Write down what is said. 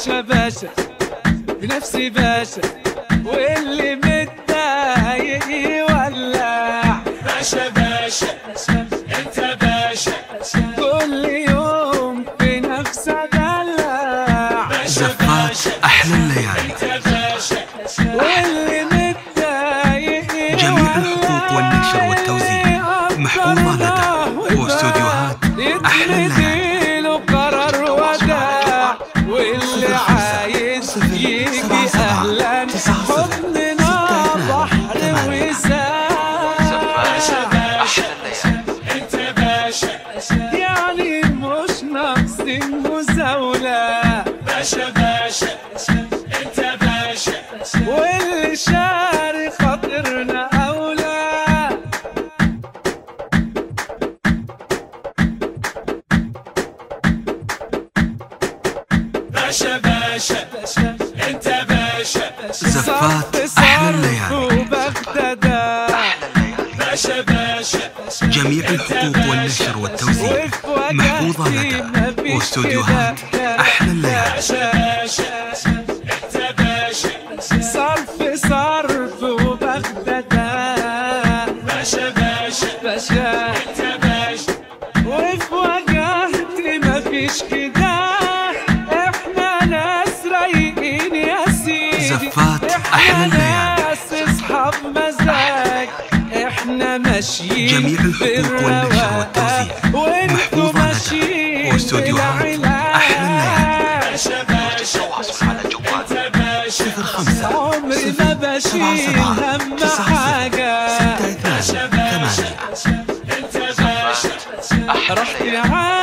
باشا باشا بنفسي باشا واللي متضايق يولع باشا باشا انت باشا كل يوم في نفس دلع باشا زفات أحلى الليالي انت باشا واللي متضايق جميع الحقوق والنشر والتوزيع محفوظة لدى واستوديوهات أحلى الليالي له قرار وداع واللي عايز يجي اهلا حضننا بحر باشا وساع باشا انت باشا يعني مش ناقصين مزاولة باشا باشا انت باشا واللي شاري خاطرنا أولى باشا باشا انت باشا زفات أحلى الليالي وبغدادة باشا باشا جميع الحقوق والنشر والتوزيع محفوظة لدى واستوديوهات أحلى الليالي باشا باشا انت باشا صرف صرف وبغدادة باشا باشا باشا انت باشا وفي وجهتي مفيش كده احنا ناس رايقين يا سيدي زفات أحلى الليالي. ناس اصحاب مزاج احنا ماشيين جميع الحقوق والنشر والتوزيع محفوظة لدى واستوديوهات أحلى الليالي باشا باشا تواصل على الجوال انت باشا صفر خمسة عمري ما بشيل هم حاجة ستة اثنان ثمانية انت باشا رحت عاد